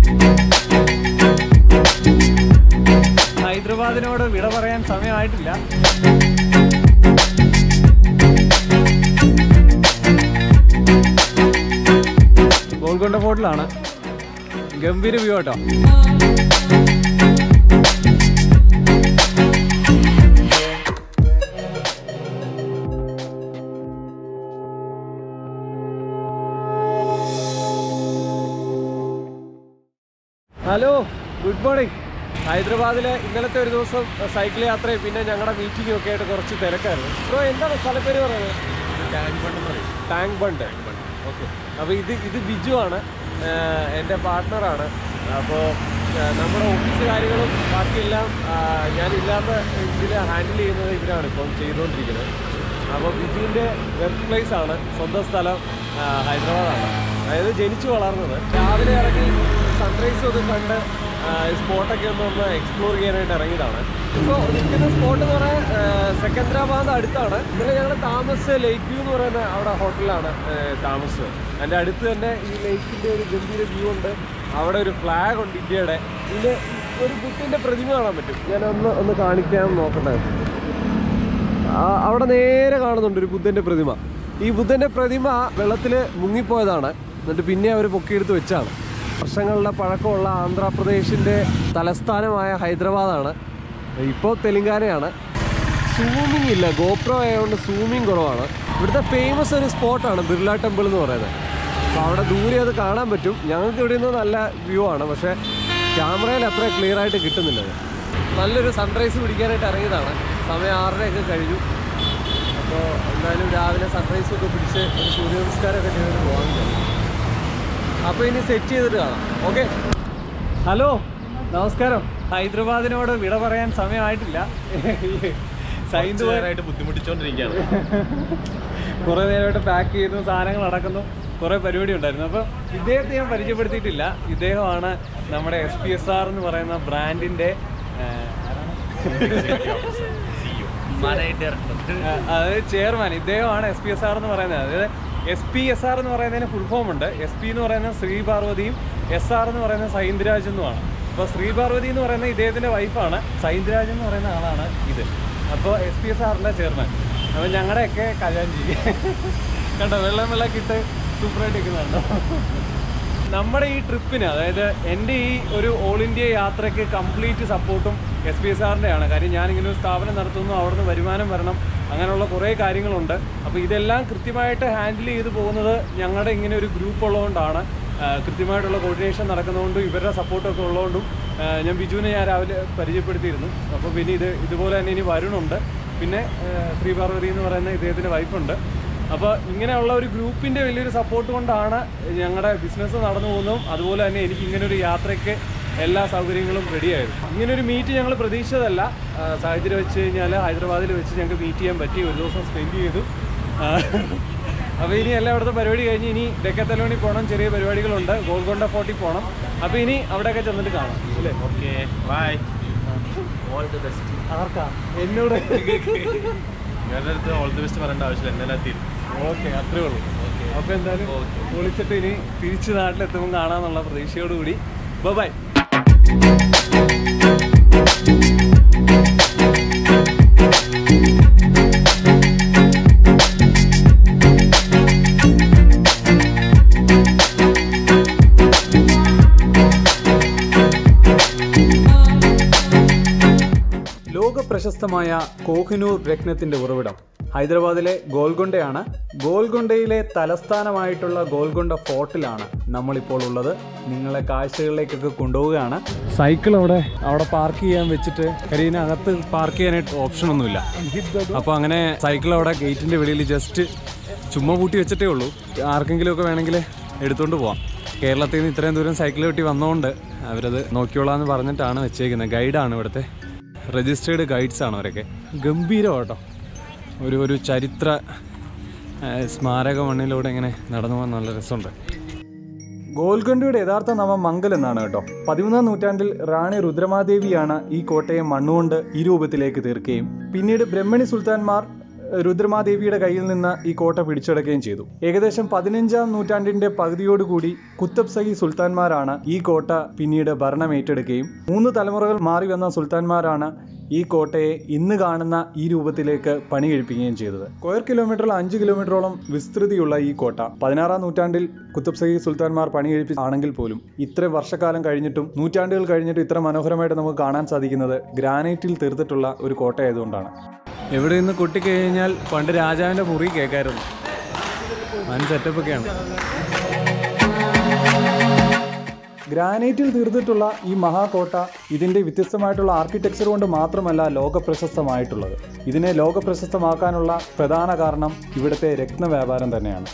ഹൈദരാബാദിനോട് വിട പറയാൻ സമയമായിട്ടില്ല ഗോൾക്കൊണ്ട ഫോർട്ടിലാണ് ഗംഭീര വ്യൂ കേട്ടോ ഹലോ ഗുഡ് മോർണിംഗ് ഹൈദരാബാദിലെ ഇന്നലത്തെ ഒരു ദിവസം സൈക്കിൾ യാത്രയും പിന്നെ ഞങ്ങളുടെ മീറ്റിംഗും ഒക്കെ ആയിട്ട് കുറച്ച് തിരക്കായിരുന്നു ബ്രോ എന്താണ് സ്ഥലപ്പേര് പറയുന്നത് ടാങ്ക് ബണ്ട് ഓക്കെ അപ്പോൾ ഇത് ഇത് ബിജു ആണ് ആഹ് എൻ്റെ പാർട്ട്ണറാണ് അപ്പോൾ നമ്മുടെ ഓഫീസ് കാര്യങ്ങളും ബാക്കിയെല്ലാം ആഹ് ഞാനില്ലാത്ത ഇതിൽ ഹാൻഡിൽ ചെയ്യുന്നത് ഇവരാണ് ഇപ്പം ചെയ്തുകൊണ്ടിരിക്കുന്നത് അപ്പോൾ ബിജുവിൻ്റെ വർക്ക് പ്ലേസ് ആണ് സ്വന്തം സ്ഥലം ആഹ് ഹൈദരാബാദാണ് അതായത് ജനിച്ചു വളർന്നത് രാവിലെ ഇറങ്ങി സൺറൈസ് ഒക്കെ കണ്ട് സ്പോട്ടൊക്കെ ഒന്ന് ഒന്ന് എക്സ്പ്ലോർ ചെയ്യാനായിട്ട് ഇറങ്ങിയതാണ് ഇപ്പോൾ നിൽക്കുന്ന സ്പോട്ട് എന്ന് പറയാൻ സെക്കന്ദ്രാബാദ് അടുത്താണ് ഇന്നലെ ഞങ്ങൾ താമസിച്ച ലേക്ക് വ്യൂ എന്ന് പറയുന്ന അവിടെ ഹോട്ടലിലാണ് ഏഹ്, താമസിച്ചത് അതിൻ്റെ അടുത്ത് തന്നെ ഈ ലേക്കിൻ്റെ ഒരു ഗംഭീര വ്യൂ ഉണ്ട് അവിടെ ഒരു ഫ്ലാഗ് ഉണ്ട് ഇന്ത്യയുടെ പിന്നെ ഒരു ബുദ്ധിൻ്റെ പ്രതിമ കാണാൻ പറ്റും ഞാൻ ഒന്ന് ഒന്ന് കാണിക്കാൻ നോക്കട്ടെ ആ, അവിടെ നേരെ കാണുന്നുണ്ട് ഒരു ബുദ്ധന്റെ പ്രതിമ ഈ ബുദ്ധന്റെ പ്രതിമ വെള്ളത്തിൽ മുങ്ങിപ്പോയതാണ് എന്നിട്ട് പിന്നെ അവർ പൊക്കിയെടുത്ത് വെച്ചാണ് വർഷങ്ങളുടെ പഴക്കമുള്ള ആന്ധ്രാപ്രദേശിന്റെ തലസ്ഥാനമായ ഹൈദരാബാദാണ് ഇപ്പോൾ തെലങ്കാനയാണ് സൂമിങ് ഇല്ല ഗോപ്രോ ആയതുകൊണ്ട് സൂമിങ് കുറവാണ് ഇവിടുത്തെ ഫേമസ് ഒരു സ്പോട്ടാണ് ബിർള ടെമ്പിൾ എന്ന് പറയുന്നത് അപ്പോൾ അവിടെ ദൂരെ അത് കാണാൻ പറ്റും ഞങ്ങൾക്ക് ഇവിടെ നിന്ന് നല്ല വ്യൂ ആണ് പക്ഷേ ക്യാമറയിൽ അത്ര ക്ലിയർ ആയിട്ട് കിട്ടുന്നില്ല അത്. നല്ലൊരു സൺറൈസ് പിടിക്കാനായിട്ട് ഇറങ്ങിയതാണ് സമയം ആറരയൊക്കെ കഴിഞ്ഞു അപ്പോൾ എന്തായാലും രാവിലെ സൺറൈസ് ഒക്കെ പിടിച്ച് ഒരു സൂര്യ നമസ്കാരമൊക്കെ ചെയ്തിട്ട് പോകാൻ അപ്പോൾ ഇനി സെറ്റ് ചെയ്തിട്ട് കാണാം ഓക്കെ ഹലോ നമസ്കാരം ഹൈദരാബാദിനോട് വിട പറയാൻ സമയമായിട്ടില്ല സൈന്ത് ആയിട്ട് ബുദ്ധിമുട്ടിച്ചോണ്ടിരിക്കുകയാണ് കുറേ നേരമായിട്ട് പാക്ക് ചെയ്യുന്നു സാധനങ്ങൾ അടക്കുന്നു കുറേ പരിപാടി ഉണ്ടായിരുന്നു അപ്പോൾ ഇദ്ദേഹത്തെ ഞാൻ പരിചയപ്പെടുത്തിയിട്ടില്ല ഇദ്ദേഹമാണ് നമ്മുടെ എസ് പി എസ് ആർ എന്ന് പറയുന്ന ബ്രാൻഡിൻ്റെ അതായത് ചെയർമാൻ ഇദ്ദേഹമാണ് എസ് പി എസ് ആർ എന്ന് പറയുന്നത് അതായത് എസ് പി എസ് ആർ എന്ന് പറയുന്നതിന് ഫുൾ ഫോം ഉണ്ട് എസ് പി എന്ന് പറയുന്നത് ശ്രീ പാർവതിയും എസ് ആർ എന്ന് പറയുന്നത് സൈന്ദ്രാജ് എന്നുമാണ് അപ്പോൾ ശ്രീ പാർവതി എന്ന് പറയുന്ന ഇദ്ദേഹത്തിൻ്റെ വൈഫാണ് സൈന്ദ്രാജ് എന്ന് പറയുന്ന ആളാണ് ഇത് അപ്പോൾ എസ് പി എസ് ആറിൻ്റെ ചെയർമാൻ അപ്പോൾ ഞങ്ങളുടെയൊക്കെ കല്യാണം കണ്ടോ വെള്ളം വെള്ളമൊക്കെ ഇട്ട് സൂപ്പറായിട്ട് നിൽക്കുന്നുണ്ടോ നമ്മുടെ ഈ ട്രിപ്പിന് അതായത് എൻ്റെ ഈ ഒരു ഓൾ ഇന്ത്യ യാത്രയ്ക്ക് കംപ്ലീറ്റ് സപ്പോർട്ടും എസ് പി എസ് ആറിൻ്റെ ആണ് കാര്യം ഞാനിങ്ങനെ ഒരു സ്ഥാപനം നടത്തുന്നു അവിടുന്ന് വരുമാനം വരണം അങ്ങനെയുള്ള കുറേ കാര്യങ്ങളുണ്ട് അപ്പോൾ ഇതെല്ലാം കൃത്യമായിട്ട് ഹാൻഡിൽ ചെയ്ത് പോകുന്നത് ഞങ്ങളുടെ ഇങ്ങനെ ഒരു ഗ്രൂപ്പ് ഉള്ളതുകൊണ്ടാണ് ആ, കൃത്യമായിട്ടുള്ള കോർഡിനേഷൻ നടക്കുന്നതുകൊണ്ടും ഇവരുടെ സപ്പോർട്ടൊക്കെ ഉള്ളതുകൊണ്ടും ആ, ഞാൻ ബിജുവിനെ ഞാൻ രാവിലെ പരിചയപ്പെടുത്തിയിരുന്നു അപ്പോൾ പിന്നെ ഇത് ഇതുപോലെ തന്നെ ഇനി വരുണുണ്ട് പിന്നെ ആ, ശ്രീ പാർവതി എന്ന് പറയുന്ന ഇദ്ദേഹത്തിൻ്റെ വൈഫുണ്ട് അപ്പോൾ ഇങ്ങനെയുള്ള ഒരു ഗ്രൂപ്പിൻ്റെ വലിയൊരു സപ്പോർട്ട് കൊണ്ടാണ് ഞങ്ങളുടെ ബിസിനസ് നടന്നു പോകുന്നതും അതുപോലെ തന്നെ എനിക്ക് ഇങ്ങനെ ഒരു യാത്രയ്ക്ക് എല്ലാ സൗകര്യങ്ങളും റെഡിയായത് ഇങ്ങനെ ഒരു മീറ്റ് ഞങ്ങൾ പ്രതീക്ഷിച്ചതല്ല ആ, സാഹചര്യം വെച്ച് കഴിഞ്ഞാൽ ഹൈദരാബാദിൽ വെച്ച് ഞങ്ങൾക്ക് മീറ്റ് ചെയ്യാൻ പറ്റി ഒരു ദിവസം സ്പെൻഡ് ചെയ്തു അപ്പോൾ ഇനി എല്ലാം അവിടുത്തെ പരിപാടി കഴിഞ്ഞ് ഇനി ഡെക്കത്തലോണി പോകണം ചെറിയ പരിപാടികളുണ്ട് ഗോൾക്കൊണ്ട ഫോർട്ടിൽ പോകണം അപ്പോൾ ഇനി അവിടെയൊക്കെ ചെന്നിട്ട് കാണാം അല്ലേ okay bye all the best ആർക്കാ എന്നോട് നിങ്ങളുടെ അടുത്ത് ഓൾ ദി ബെസ്റ്റ് പറയേണ്ട ആവശ്യമില്ല എന്നെ എത്തി ഓക്കെ അത്രേ ഉള്ളൂ അപ്പൊ എന്തായാലും വിളിച്ചിട്ട് ഇനി തിരിച്ച് നാട്ടിലെത്തുമ്പോൾ കാണാന്നുള്ള പ്രതീക്ഷയോടുകൂടി ബൈ ലോക പ്രശസ്തമായ കോഹിനൂർ രത്നത്തിന്റെ ഉറവിടം ഹൈദരാബാദിലെ ഗോൽക്കൊണ്ടയാണ് ഗോൽക്കൊണ്ടയിലെ തലസ്ഥാനമായിട്ടുള്ള ഗോൽക്കൊണ്ട ഫോർട്ടിലാണ് നമ്മളിപ്പോൾ ഉള്ളത് നിങ്ങളെ കാഴ്ചകളിലേക്കൊക്കെ കൊണ്ടുപോവുകയാണ് സൈക്കിൾ അവിടെ അവിടെ പാർക്ക് ചെയ്യാൻ വെച്ചിട്ട് കരിയതിനകത്ത് പാർക്ക് ചെയ്യാനായിട്ട് ഓപ്ഷൻ ഒന്നുമില്ല അപ്പോൾ അങ്ങനെ സൈക്കിൾ അവിടെ ഗേറ്റിന്റെ വെളിയിൽ ജസ്റ്റ് ചുമ്മാ പൂട്ടി വെച്ചിട്ടേ ഉള്ളൂ ആർക്കെങ്കിലും ഒക്കെ വേണമെങ്കിൽ എടുത്തുകൊണ്ട് പോവാം കേരളത്തിൽ നിന്ന് ഇത്രയും ദൂരം സൈക്കിൾ വെട്ടി വന്നതുകൊണ്ട് അവരത് നോക്കിയോളാന്ന് പറഞ്ഞിട്ടാണ് വെച്ചേക്കുന്നത് ഗൈഡാണ് ഇവിടുത്തെ രജിസ്റ്റേർഡ് ഗൈഡ്സ് ആണ് അവരൊക്കെ ഗംഭീരം കേട്ടോ ഒരു ഒരു ചരിത്ര ആ, സ്മാരക മണ്ണിലൂടെ ഇങ്ങനെ നടന്നു പോകാൻ നല്ല രസമുണ്ട് ഗോൽക്കൊണ്ടയുടെ യഥാർത്ഥ നാമം മംഗൽ എന്നാണ് കേട്ടോ പതിമൂന്നാം നൂറ്റാണ്ടിൽ റാണി രുദ്രമാദേവിയാണ് ഈ കോട്ടയെ മണ്ണുകൊണ്ട് ഈ രൂപത്തിലേക്ക് തീർക്കുകയും പിന്നീട് ബ്രഹ്മണി സുൽത്താൻമാർ രുദ്രമാദേവിയുടെ കയ്യിൽ നിന്ന് ഈ കോട്ട പിടിച്ചെടുക്കുകയും ചെയ്തു ഏകദേശം പതിനഞ്ചാം നൂറ്റാണ്ടിന്റെ പകുതിയോടുകൂടി കുത്തബ് സഹി സുൽത്താൻമാരാണ് ഈ കോട്ട പിന്നീട് ഭരണം ഏറ്റെടുക്കുകയും മൂന്ന് തലമുറകൾ മാറി വന്ന സുൽത്താൻമാരാണ് ഈ കോട്ടയെ ഇന്ന് കാണുന്ന ഈ രൂപത്തിലേക്ക് പണി കഴിപ്പിക്കുകയും ചെയ്തത് സ്ക്വയർ കിലോമീറ്ററിൽ അഞ്ച് കിലോമീറ്ററോളം വിസ്തൃതിയുള്ള ഈ കോട്ട പതിനാറാം നൂറ്റാണ്ടിൽ കുത്തബ് സഹി സുൽത്താൻമാർ പണി കഴിപ്പിച്ച ആണെങ്കിൽ പോലും ഇത്ര വർഷക്കാലം കഴിഞ്ഞിട്ടും നൂറ്റാണ്ടുകൾ കഴിഞ്ഞിട്ടും ഇത്ര മനോഹരമായിട്ട് നമുക്ക് കാണാൻ സാധിക്കുന്നത് ഗ്രാനൈറ്റിൽ തീർത്തിട്ടുള്ള ഒരു കോട്ടയായതുകൊണ്ടാണ് എവിടെ നിന്ന് കൊട്ടിക്കഴിഞ്ഞാൽ പണ്ട് രാജാവിൻ്റെ മുറി കേൾക്കായിരുന്നു വൻ സെറ്റപ്പ് ഒക്കെയാണ് ഗ്രാനൈറ്റിൽ തീർത്തിട്ടുള്ള ഈ മഹാകോട്ട ഇതിൻ്റെ വ്യത്യസ്തമായിട്ടുള്ള ആർക്കിടെക്ചർ കൊണ്ട് മാത്രമല്ല ലോക പ്രശസ്തമായിട്ടുള്ളത് ഇതിനെ ലോക പ്രശസ്തമാക്കാനുള്ള പ്രധാന കാരണം ഇവിടുത്തെ രത്നവ്യാപാരം തന്നെയാണ്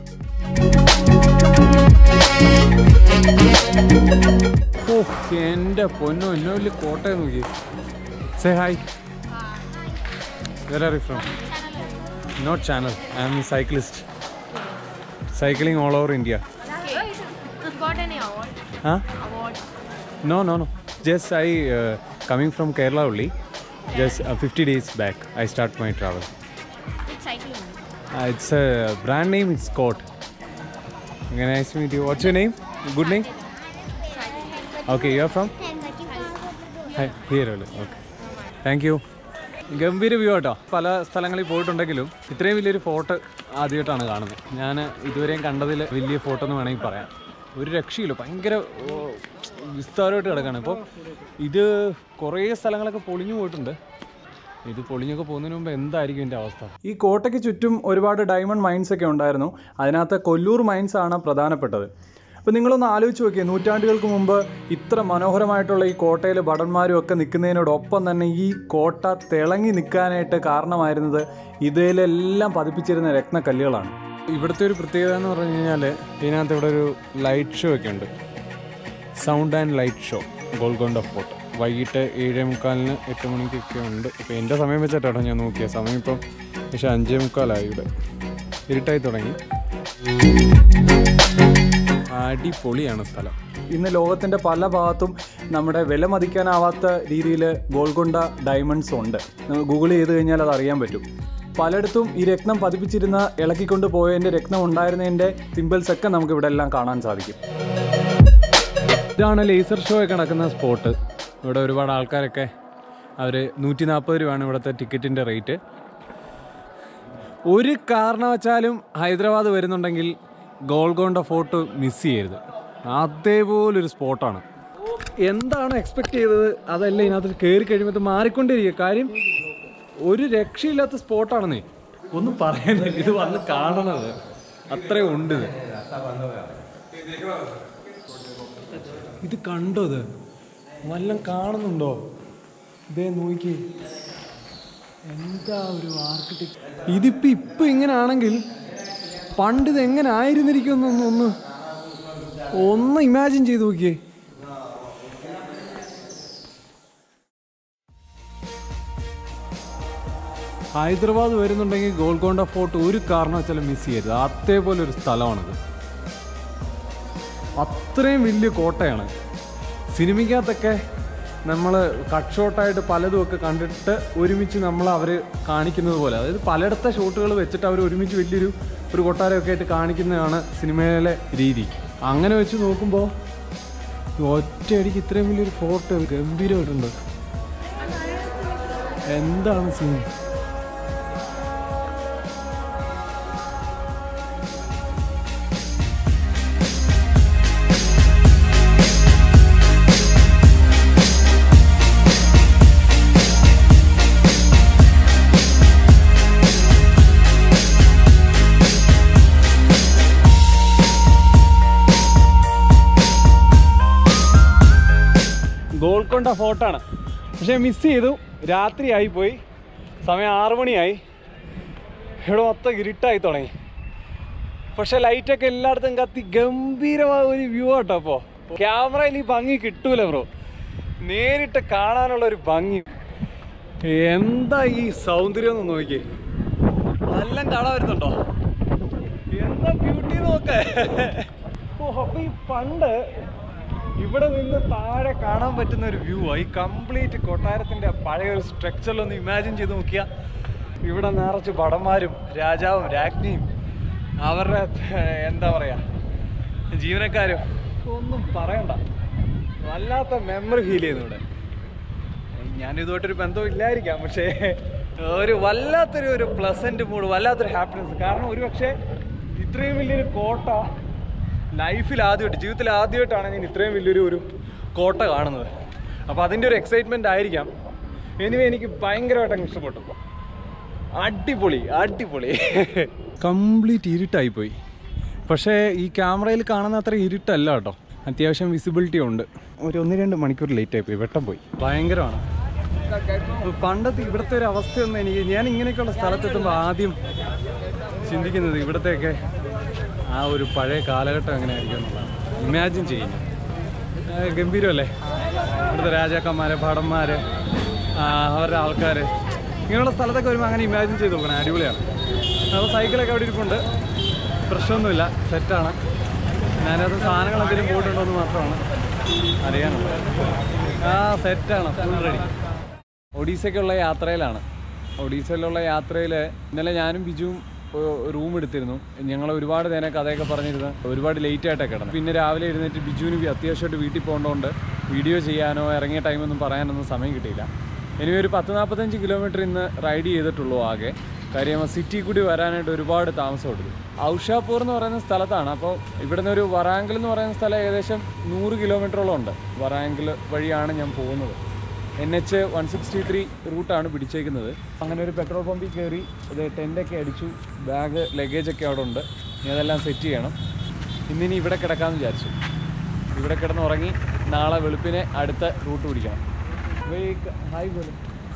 ഓ എൻ്റെ പൊന്നോ എന്നെ വലിയ കോട്ടയം നോക്കി say hi where are you from not channel I am cyclist cycling all over India Got any award? Huh? Award. No, no, no. Just I uh, coming from Kerala only. Just uh, 50 days back, I start my travel. It's cycling. Uh, it's a brand name. It's Scott. Okay, nice to meet you. What's your name? Good name? Okay, you're from? Hi, here only. Okay. Thank you. ഗംഭീര view കേട്ടോ പല സ്ഥലങ്ങളിൽ പോയിട്ടുണ്ടെങ്കിലും ഇത്രയും വലിയൊരു fort ആദ്യമായിട്ടാണ് കാണുന്നത് ഞാൻ ഇതുവരെയും കണ്ടതിൽ വലിയ ഫോട്ടോ എന്ന് വേണമെങ്കിൽ പറയാം ഒരു രക്ഷയില്ല ഭയങ്കര ഓ, വിസ്താരമായിട്ട് കിടക്കുകയാണ് ഇപ്പോൾ ഇത് കുറേ സ്ഥലങ്ങളൊക്കെ പൊളിഞ്ഞു പോയിട്ടുണ്ട് ഇത് പൊളിഞ്ഞൊക്കെ പോകുന്നതിന് മുമ്പ് എന്തായിരിക്കും എൻ്റെ അവസ്ഥ ഈ കോട്ടയ്ക്ക് ചുറ്റും ഒരുപാട് ഡയമണ്ട് മൈൻസ് ഒക്കെ ഉണ്ടായിരുന്നു അതിനകത്ത് കൊല്ലൂർ മൈൻസ് ആണ് പ്രധാനപ്പെട്ടത് അപ്പോൾ നിങ്ങളൊന്ന് ആലോചിച്ച് നോക്കിയേ നൂറ്റാണ്ടുകൾക്ക് മുമ്പ് ഇത്ര മനോഹരമായിട്ടുള്ള ഈ കോട്ടയിൽ ഭടന്മാരും ഒക്കെ നിൽക്കുന്നതിനോടൊപ്പം തന്നെ ഈ കോട്ട തിളങ്ങി നിൽക്കാനായിട്ട് കാരണമായിരുന്നത് ഇതിലെല്ലാം പതിപ്പിച്ചിരുന്ന രത്നക്കല്ലുകളാണ് ഇവിടുത്തെ ഒരു പ്രത്യേകത എന്ന് പറഞ്ഞു കഴിഞ്ഞാൽ ഇതിനകത്ത് ഇവിടെ ഒരു ലൈറ്റ് ഷോ ഒക്കെ ഉണ്ട് sound and light show Golconda fort വൈകിട്ട് ഏഴേ മുക്കാലിന് എട്ട് മണിക്കൊക്കെ ഉണ്ട് ഇപ്പോൾ എൻ്റെ സമയം വെച്ചിട്ടാണ് ഞാൻ നോക്കിയത് സമയം ഇപ്പം പക്ഷേ അഞ്ചേ മുക്കാലായി ഇവിടെ ഇരുട്ടായി തുടങ്ങി അടിപൊളിയാണ് സ്ഥലം ഇന്ന് ലോകത്തിൻ്റെ പല ഭാഗത്തും നമ്മുടെ വില മതിക്കാനാവാത്ത രീതിയിൽ ഗോൾക്കൊണ്ട ഡയമണ്ട്സ് ഉണ്ട് നിങ്ങൾ ഗൂഗിൾ ചെയ്ത് കഴിഞ്ഞാൽ അത് അറിയാൻ പറ്റും പലയിടത്തും ഈ രത്നം പതിപ്പിച്ചിരുന്ന ഇളക്കിക്കൊണ്ട് പോയതിൻ്റെ രത്നം ഉണ്ടായിരുന്നതിൻ്റെ സിമ്പിൾസ് ഒക്കെ നമുക്ക് ഇവിടെ എല്ലാം കാണാൻ സാധിക്കും ഇതാണ് ലേസർ ഷോ ഒക്കെ നടക്കുന്ന സ്പോട്ട് ഇവിടെ ഒരുപാട് ആൾക്കാരൊക്കെ അവർ നൂറ്റി നാൽപ്പത് രൂപയാണ് ഇവിടുത്തെ ടിക്കറ്റിൻ്റെ റേറ്റ് ഒരു കാരണവശാലും ഹൈദരാബാദ് വരുന്നുണ്ടെങ്കിൽ ഗോൾഗോണ്ട ഫോർട്ട് മിസ് ചെയ്യരുത് അതേപോലൊരു സ്പോട്ടാണ് എന്താണ് എക്സ്പെക്ട് ചെയ്തത് അതല്ല ഇതിനകത്ത് കയറി കഴിയുമ്പോൾ മാറിക്കൊണ്ടിരിക്കുക കാര്യം ഒരു രക്ഷയില്ലാത്ത സ്പോട്ടാണെന്നേ ഒന്നും പറയാനില്ല ഇത് വന്ന് കാണണത് അത്രയും ഉണ്ട് ഇത് ഇത് കണ്ടോ ഇത് വല്ലം കാണുന്നുണ്ടോ ഇതേ നോക്കി എന്താ ഒരു ആർക്കിടെക്ട് ഇതിപ്പോ ഇപ്പൊ ഇങ്ങനെ ആണെങ്കിൽ പണ്ട് ഇത് എങ്ങനെ ആയിരുന്നിരിക്കും ഒന്ന് ഒന്ന് ഒന്ന് ഇമാജിൻ ചെയ്ത് നോക്കിയേ ഹൈദരാബാദ് വരുന്നുണ്ടെങ്കിൽ ഗോൾക്കൊണ്ട ഫോർട്ട് ഒരു കാരണവശാലും മിസ് ചെയ്യരുത് അതേപോലെ ഒരു സ്ഥലമാണിത് അത്രയും വലിയ കോട്ടയാണ് സിനിമയ്ക്കകത്തൊക്കെ നമ്മൾ കട്ട് ഷോട്ടായിട്ട് പലതും ഒക്കെ കണ്ടിട്ട് ഒരുമിച്ച് നമ്മൾ അവർ കാണിക്കുന്നത് പോലെ അതായത് പലയിടത്തെ ഷോട്ടുകൾ വെച്ചിട്ട് അവർ ഒരുമിച്ച് വലിയൊരു ഒരു കൊട്ടാരമൊക്കെ ആയിട്ട് കാണിക്കുന്നതാണ് സിനിമയിലെ രീതി അങ്ങനെ വെച്ച് നോക്കുമ്പോൾ ഒറ്റയടിക്ക് ഇത്രയും വലിയൊരു ഫോട്ടോ ഗംഭീരമായിട്ടുണ്ട് എന്താണ് സീൻ ഗോൾക്കൊണ്ട ഫോർട്ടാണ് പക്ഷേ മിസ് ചെയ്തു രാത്രിയായി പോയി സമയം ആറു മണിയായി ഇവിടെ മൊത്തം ഇരുട്ടായി തുടങ്ങി പക്ഷെ ലൈറ്റൊക്കെ എല്ലായിടത്തും കത്തി ഗംഭീരമായ ഒരു വ്യൂ ആട്ടോ അപ്പോൾ ക്യാമറയിൽ ഈ ഭംഗി കിട്ടൂല ബ്രോ നേരിട്ട് കാണാനുള്ള ഒരു ഭംഗി എന്താ ഈ സൗന്ദര്യം ഒന്ന് നോക്കി എല്ലാം കാണാൻ വരുന്നുണ്ടോ എന്താ ബ്യൂട്ടി നോക്ക് ഓ അപ്പൊ ഈ പണ്ട് ഇവിടെ നിന്ന് താഴെ കാണാൻ പറ്റുന്ന ഒരു വ്യൂ ഈ കംപ്ലീറ്റ് കൊട്ടാരത്തിന്റെ പഴയ ഒരു സ്ട്രക്ചറിലൊന്ന് ഇമാജിൻ ചെയ്ത് നോക്കിയാൽ ഇവിടെ നിറച്ച് ഭടന്മാരും രാജാവും രാജ്ഞിയും അവരുടെ ഏർ, എന്താ പറയാ ജീവനക്കാരും ഒന്നും പറയണ്ട വല്ലാത്ത മെമ്മറി ഫീൽ ചെയ്യുന്നു ഇവിടെ ഞാൻ ഇതുമായിട്ടൊരു ബന്ധവും ഇല്ലായിരിക്കാം പക്ഷേ ഒരു വല്ലാത്തൊരു ഒരു പ്ലസന്റ് മൂഡ് വല്ലാത്തൊരു ഹാപ്പിനെസ് കാരണം ഒരു പക്ഷേ ഇത്രയും വലിയൊരു കോട്ട ലൈഫിൽ ആദ്യമായിട്ട് ജീവിതത്തിൽ ആദ്യമായിട്ടാണ് ഞാൻ ഇത്രയും വലിയൊരു ഒരു കോട്ട കാണുന്നത് അപ്പോൾ അതിൻ്റെ ഒരു എക്സൈറ്റ്മെൻ്റ് ആയിരിക്കാം എനിവേ എനിക്ക് ഭയങ്കരമായിട്ട് അങ്ങ് ഇഷ്ടപ്പെട്ടു അടിപൊളി അടിപൊളി കംപ്ലീറ്റ് ഇരുട്ടായിപ്പോയി പക്ഷേ ഈ ക്യാമറയിൽ കാണുന്ന അത്ര ഇരുട്ടല്ല കേട്ടോ അത്യാവശ്യം വിസിബിലിറ്റി ഉണ്ട് ഒരു ഒന്ന് രണ്ട് മണിക്കൂർ ലേറ്റ് ആയിപ്പോയി വെട്ടം പോയി ഭയങ്കരമാണ് ഇപ്പൊ പണ്ടത്തെ ഇവിടുത്തെ ഒരു അവസ്ഥയൊന്നും എനിക്ക് ഞാൻ ഇങ്ങനെയൊക്കെയുള്ള സ്ഥലത്തെത്തുമ്പോൾ ആദ്യം ചിന്തിക്കുന്നത് ഇവിടത്തെയൊക്കെ ആ ഒരു പഴയ കാലഘട്ടം എങ്ങനെയായിരിക്കും എന്നുള്ളതാണ് ഇമാജിൻ ചെയ്യുന്നത് ആ, ഗംഭീരമല്ലേ ഇവിടുത്തെ രാജാക്കന്മാര് ഭടന്മാര് ആ, അവരുടെ ആൾക്കാർ ഇങ്ങനെയുള്ള സ്ഥലത്തൊക്കെ വരുമ്പോൾ അങ്ങനെ ഇമാജിൻ ചെയ്ത് നോക്കണം അടിപൊളിയാണ് അപ്പോൾ സൈക്കിളൊക്കെ അവിടെ ഇരിപ്പുണ്ട് പ്രശ്നമൊന്നുമില്ല സെറ്റാണ് ഞാനത് സാധനങ്ങൾ എന്തെങ്കിലും പോയിട്ടുണ്ടോ എന്ന് മാത്രമാണ് അറിയാനുള്ളത് ആ സെറ്റാണ് ഫുൾ റെഡി ഒഡീസയ്ക്കുള്ള യാത്രയിലാണ് ഒഡീസയിലുള്ള യാത്രയിൽ ഇന്നലെ ഞാനും ബിജുവും റൂം എടുത്തിരുന്നു ഞങ്ങൾ ഒരുപാട് നേരം കഥയൊക്കെ പറഞ്ഞിരുന്നു ഒരുപാട് ലേറ്റ് ആയിട്ടൊക്കെ കിടന്നു പിന്നെ രാവിലെ എഴുന്നേറ്റ് ബിജുവിന് വി- അത്യാവശ്യമായിട്ട് വീട്ടിൽ പോകേണ്ടതുകൊണ്ട് വീഡിയോ ചെയ്യാനോ ഇറങ്ങിയ ടൈമൊന്നും പറയാനൊന്നും സമയം കിട്ടിയില്ല ഇനി ഒരു പത്ത് നാൽപ്പത്തഞ്ച് കിലോമീറ്റർ ഇന്ന് റൈഡ് ചെയ്തിട്ടുള്ളൂ ആകെ കാര്യം സിറ്റി കൂടി വരാനായിട്ട് ഒരുപാട് താമസം എടുക്കും ഔഷാപൂർ എന്ന് പറയുന്ന സ്ഥലത്താണ് അപ്പോൾ ഇവിടുന്ന് ഒരു വറാങ്കിൽ എന്ന് പറയുന്ന സ്ഥലം ഏകദേശം നൂറ് കിലോമീറ്ററോളം ഉണ്ട് വറാങ്കിൽ വഴിയാണ് ഞാൻ പോകുന്നത് N H one sixty three റൂട്ടാണ് പിടിച്ചേക്കുന്നത് അങ്ങനെ ഒരു പെട്രോൾ പമ്പിൽ കയറി ഇത് ടെൻ്റൊക്കെ അടിച്ചു ബാഗ് ലഗേജൊക്കെ അവിടെ ഉണ്ട് ഇനി അതെല്ലാം സെറ്റ് ചെയ്യണം ഇന്നിനി ഇവിടെ കിടക്കാമെന്ന് വിചാരിച്ചു ഇവിടെ കിടന്ന് ഉറങ്ങി നാളെ വെളുപ്പിനെ അടുത്ത റൂട്ട് പിടിക്കണം വേഗ- ഹായ് പോലും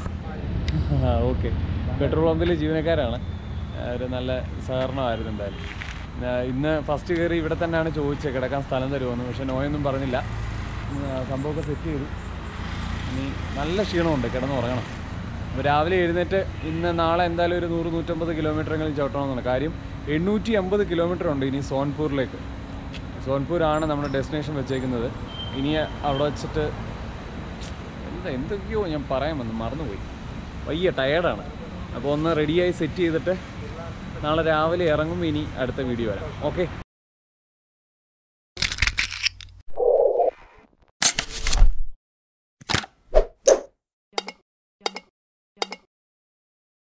ആ ഓക്കെ പെട്രോൾ പമ്പിലെ ജീവനക്കാരാണ് ആ, ഒരു നല്ല സഹകരണമായിരുന്നു എന്തായാലും ആ, ഇന്ന് ഫസ്റ്റ് കയറി ഇവിടെ തന്നെയാണ് ചോദിച്ചത് കിടക്കാൻ സ്ഥലം തരുമെന്ന് പക്ഷെ നോയൊന്നും പറഞ്ഞില്ല ഉം, ആ, സംഭവമൊക്കെ സെറ്റ് ചെയ്തു ഇനി നല്ല ക്ഷീണമുണ്ട് കിടന്ന് ഉറങ്ങണം അപ്പോൾ രാവിലെ എഴുന്നേറ്റ് ഇന്ന് നാളെ എന്തായാലും ഒരു നൂറ് നൂറ്റമ്പത് കിലോമീറ്ററെങ്കിലും ചവിട്ടണമെന്നാണ് കാര്യം എണ്ണൂറ്റി അമ്പത് കിലോമീറ്റർ ഉണ്ട് ഇനി സോൻപൂരിലേക്ക് സോൻപൂരാണ് നമ്മുടെ ഡെസ്റ്റിനേഷൻ വെച്ചേക്കുന്നത് ഇനി അവിടെ വെച്ചിട്ട് എന്താ എന്തൊക്കെയോ ഞാൻ പറയാൻ വന്നു മറന്നുപോയി വയ്യ ടയേർഡാണ് അപ്പോൾ ഒന്ന് റെഡിയായി സെറ്റ് ചെയ്തിട്ട് നാളെ രാവിലെ ഇറങ്ങുമ്പോൾ ഇനി അടുത്ത വീഡിയോ വരാം ഓക്കെ